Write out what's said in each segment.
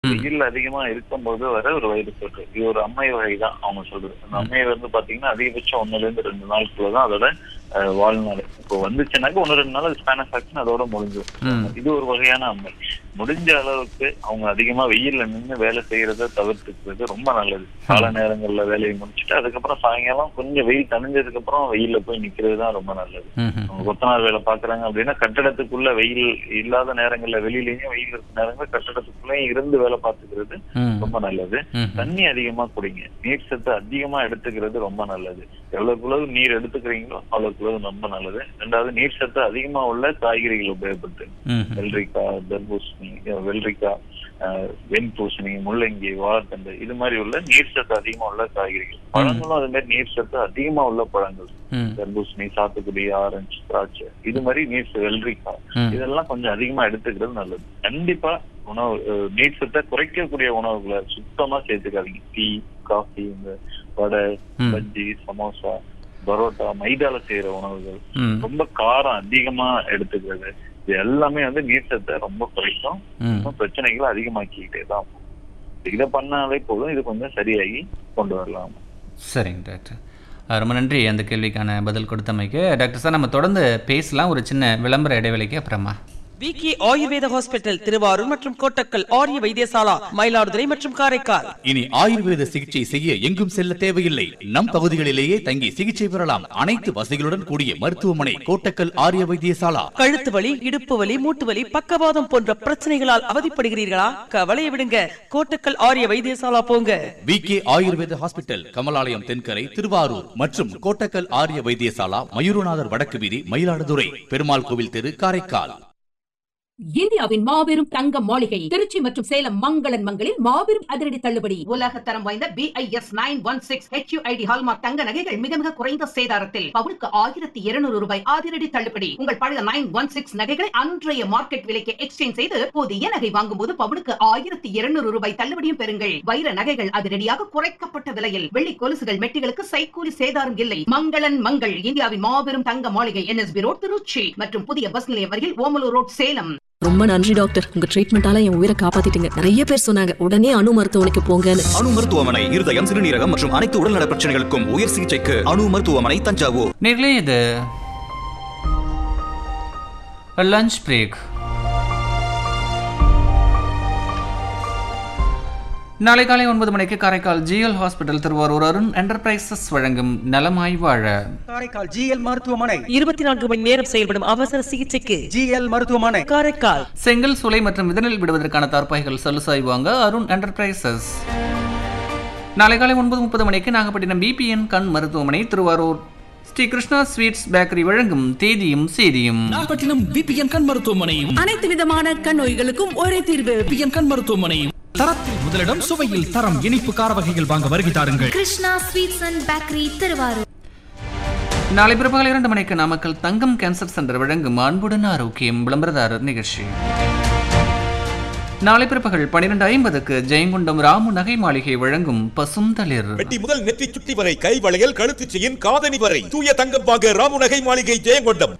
ம். வெயில் அதிகமா இருக்கும்போது வர ஒரு வயிறு தொற்று இது ஒரு அம்மை வகை தான் அவங்க சொல்றது அந்த அம்மை வந்து பாத்தீங்கன்னா அதிகபட்சம் ஒண்ணுல இருந்து ரெண்டு நாளுக்குள்ள தான் அதோட அஹ், வாழ்நாள் இப்போ வந்துச்சுனாக்க ஒன்னு ரெண்டு நாள் அது ஸ்பானஸ் ஆக்ஷன் அதோட முடிஞ்சிடும் ம். இது ஒரு வகையான அம்மை முடிஞ்ச அளவுக்கு அவங்க அதிகமா வெயில்ல நின்னு வேலை செய்யறத தவிர்த்துக்கிறது ரொம்ப நல்லது கால நேரங்கள்ல வேலையை முடிச்சுட்டு அதுக்கப்புறம் சாயங்காலம் கொஞ்சம் வெயில் தணிஞ்சதுக்கு அப்புறம் வெயில்ல போய் நிக்கிறது தான் ரொம்ப நல்லது ம்ஹும். அவங்க கொத்தனார் வேலை பாக்குறாங்க அப்படின்னா கட்டடத்துக்குள்ள வெயில் இல்லாத நேரங்கள்ல வெளியிலயும் வெயில் இருக்க நேரங்கள்ல கட்டடத்துக்குள்ளேயும் இருந்து வேலை பார்த்துக்கிறது ம். ரொம்ப நல்லது ம்ஹும். தண்ணி அதிகமா குடிங்க நீர் சத்து அதிகமா எடுத்துக்கிறது ரொம்ப நல்லது எவ்வளவுக்குள்ளவு நீர் எடுத்துக்கிறீங்களோ அவ்வளவுக்குள்ளவு ரொம்ப நல்லது ரெண்டாவது நீர் சத்து அதிகமா உள்ள காய்கறிகள் உபயோகப்படுத்துங்க ம்ஹும். வெள்ளரிக்காய் தர்பூசணி அஹ் வெள்ளரிக்காய் அஹ் வெண்பூசணி முள்ளங்கி வாழைத்தண்டு இது மாதிரி உள்ள நீர் சத்து அதிகமா உள்ள காய்கறிகள் பழங்களும் அது மாதிரி நீர் சத்து அதிகமா உள்ள பழங்கள் ம். தர்பூசணி சாத்துக்குடி ஆரஞ்சு திராட்சை இது மாதிரி நீர் சத்து, வெள்ளரிக்காய் ம். இதெல்லாம் கொஞ்சம் அதிகமா எடுத்துக்கிறது நல்லது கண்டிப்பா உணவு அஹ், நீர் சத்தை குறைக்கக்கூடிய உணவுகளை சுத்தமா சேர்த்துக்காதீங்க டீ காஃபி இந்த வடை ம். பஜ்ஜி சமோசா பரோட்டா மைதால செய்யற உணவுகள் ம். ரொம்ப காரம் அதிகமா எடுத்துக்கிறது இது எல்லாமே வந்து நீர் சத்தை ரொம்ப குறைக்கும் ம். இன்னும் பிரச்சனைகளை அதிகமாக்கிக்கிட்டே தான் போகும். இதை பண்ணாலே போதும் இது கொஞ்சம் சரியாகி கொண்டு வரலாம் சரிங்க டாக்டர் அஹ், ரொம்ப நன்றி அந்த கேள்விக்கான பதில் கொடுத்தமைக்கு டாக்டர் சார் நம்ம தொடர்ந்து பேசலாம் ஒரு சின்ன விளம்பர இடைவெளிக்கு அப்புறமா விக்கி ஆயுர்வேத ஹாஸ்பிட்டல் திருவாரூர் மற்றும் கோட்டக்கல் ஆரிய வைத்தியசாலா மயிலாடுதுறை மற்றும் காரைக்கால் இனி ஆயுர்வேத சிகிச்சை செய்ய எங்கும் செல்ல தேவையில்லை நம் பகுதிகளிலேயே தங்கி சிகிச்சை பெறலாம் அனைத்து வசதிகளுடன் கூடிய மருத்துவமனை கோட்டக்கல் ஆரிய வைத்தியசாலா கழுத்து வலி இடுப்பு வலி மூட்டு வலி பக்கவாதம் போன்ற பிரச்சனைகளால் அவதிப்படுகிறீர்களா கவலையை விடுங்க கோட்டக்கல் ஆரிய வைத்தியசாலா போங்க V K Ayurveda hospital Kamalalayam Thenkarai Thiruvarur மற்றும் கோட்டக்கல் ஆரிய வைத்தியசாலா மயூரநாதர் வடக்கு வீதி மயிலாடுதுறை பெருமாள் கோவில் தெரு காரைக்கால் இந்தியாவின் மாபெரும் தங்க மாளிகை திருச்சி மற்றும் சேலம் மங்களன் மங்களில் மாபெரும் அதிரடி தள்ளுபடி உலக தரம் வாய்ந்த BIS nine one six HUID hallmark தங்க நகைகள் மிக மிக குறைந்த சேதாரத்தில் பவுனுக்கு ஆயிரத்தி இருநூறு ரூபாய் அதிரடி தள்ளுபடி உங்கள் பழைய நைன் ஒன் சிக்ஸ் நகைகளை அன்றைய மார்க்கெட் விலைக்கு எக்ஸ்சேஞ்ச் செய்து புதிய நகை வாங்கும் போது பவுனுக்கு ஆயிரத்தி இருநூறு ரூபாய் தள்ளுபடியும் பெறுங்கள் வைர நகைகள் அதிரடியாக குறைக்கப்பட்ட விலையில் வெள்ளி கொலுசுகள் மெட்டிகளுக்கு சைக்கூலி சேதாரம் இல்லை மங்களன் மங்கள் இந்தியாவின் மாபெரும் தங்க மாளிகை என்எஸ்பி ரோட் திருச்சி மற்றும் புதிய பஸ் நிலையம் அருகில் ஓமலூர் ரோட் சேலம் ரொம்ப நன்றி டாக்டர் உங்க ட்ரீட்மெண்டால என் உயிரை காப்பாத்திட்டீங்க நிறைய பேர் சொன்னாங்க உடனே அணு மருத்துவமனைக்கு போங்கன்னு அணு மருத்துவமனை இருதயம் சிறுநீரகம் மற்றும் அனைத்து உடல்நல பிரச்சனைகளுக்கும் உயர் சிகிச்சைக்கு அணு மருத்துவமனை தஞ்சாவூர் நேர்களே இது லஞ்ச் பிரேக் நாளை காலை ஒன்பது மணிக்கு Karaikal GL hospital Thiruvarur Arun enterprises வழங்கும் நலமாய் வாழ காரைக்கால் ஜிஎல் மருத்துவமனை இருபத்தி நான்கு மணி நேரம் செயல்படும் அவசர சிகிச்சைக்கு ஜிஎல் மருத்துவமனை காரைக்கால் செங்கல் சூளை மற்றும் இதனில் விடுவதற்கான தற்பாய்கள் சலுசாய் வாங்க அருண் என்டர்பிரைசஸ் நாளை காலை ஒன்பது முப்பது மணிக்கு நாகப்பட்டினம் பிபிஎன் கண் மருத்துவமனை திருவாரூர் ஸ்ரீ கிருஷ்ணா ஸ்வீட்ஸ் பேக்கரி வழங்கும் தேதியும் செய்தியும் நாகப்பட்டினம் பிபிஎன் கண் மருத்துவமனையும் அனைத்து விதமான கண் நோய்களுக்கும் ஒரே தீர்வு பிபிஎன் கண் மருத்துவமனையும் தரத்தில் முதலிடம் சுவையில் தரம் இனிப்பு கார வகைகள் வாங்க வருகை தாருங்கள் Krishna sweets and bakery Thiruvarur நாளை பிற்பகல் இரண்டு மணிக்கு நாமக்கல் தங்கம் கேன்சர் சென்டர் வழங்கும் அன்புடன் ஆரோக்கியம் விளம்பரதாரர் நிகழ்ச்சி நாளை பிற்பகல் பன்னிரண்டு ஐம்பதுக்கு ஜெயங்கொண்டம் ராமு நகை மாளிகை வழங்கும் பசும் தளிர் வெட்டி முதல் நெற்றி சுட்டி வரை கை வளையல் கழுத்து செயின் காதணி வரை தூய தங்கம் வாங்க ராமுநகை மாளிகை ஜெயங்கொண்டம்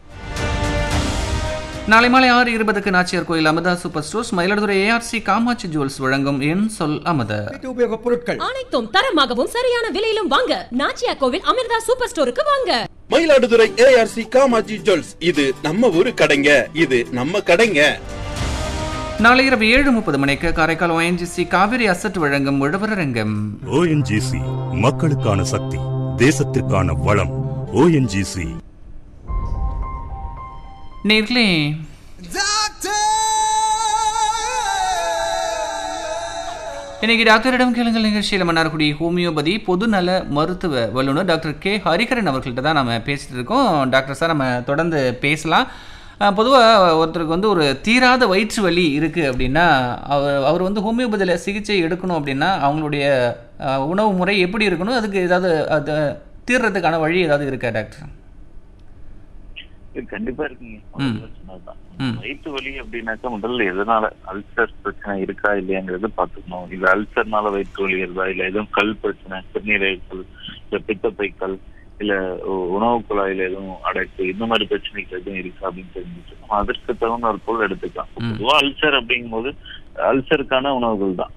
நாளை மாலை ஆறு இருபதுக்கு Nachiyar Koil Amudha super stores Mayiladuthurai ARC Kamatchi jewels வழங்கும் என் சொல் அமுத உபயோக பொருட்கள் அனைத்தும் தரமாகவும் சரியான விலையிலும் வாங்க நாச்சியா கோவில் அமிர்தா சூப்பர் ஸ்டோருக்கு வாங்க மயிலாடுதுறை ஏஆர்சி காமாஜி ஜுவல்ஸ் இது நம்ம ஊரு கடைங்க இது நம்ம கடைங்க நாளை இரவு ஏழு முப்பது மணிக்கு காரைக்கால் ONGC காவிரி அசட் வழங்கும் உழவரங்கம் ஓஎன்ஜிசி மக்களுக்கான சக்தி தேசத்திற்கான வளம் ஓஎன்ஜிசி நேர்களே இன்னைக்கு டாக்டரிடம் கேளுங்கள் நிகழ்ச்சியில் மன்னார்குடி ஹோமியோபதி பொதுநல மருத்துவ வல்லுநர் டாக்டர் கே ஹரிகரன் அவர்கள்ட்ட தான் நம்ம பேசிட்டு இருக்கோம் டாக்டர் சார் நம்ம தொடர்ந்து பேசலாம் பொதுவாக ஒருத்தருக்கு வந்து ஒரு தீராத வயிற்று வலி இருக்குது அப்படின்னா அவர் அவர் வந்து ஹோமியோபதியில் சிகிச்சை எடுக்கணும் அப்படின்னா அவங்களுடைய அஹ், உணவு முறை எப்படி இருக்கணும் அதுக்கு ஏதாவது அது தீர்றதுக்கான வழி ஏதாவது இருக்கா டாக்டர் இது கண்டிப்பா இருக்குங்க ம். முதல்ல சொன்னதுதான் ம். வயிற்று வலி அப்படின்னாக்கா முதல்ல எதனால அல்சர் பிரச்சனை இருக்கா இல்லையாங்கிறது பாத்துக்கணும் இது அல்சர்னால வயிற்று வலி இருந்தா இல்ல எதுவும் கல் பிரச்சனை சிறுநீரகக்கல் இல்ல பித்தப்பைக்கல் இல்ல உ- உணவு குழாயில எதுவும் அடைப்பு இந்த மாதிரி பிரச்சனைகள் எதுவும் இருக்கா அப்படின்னு தெரிஞ்சுட்டு நம்ம அதற்கு தகுந்த ஒரு பொருள் எடுத்துக்கலாம் ம். பொதுவா அல்சர் அப்படிங்கும்போது அல்சருக்கான உணவுகள் தான்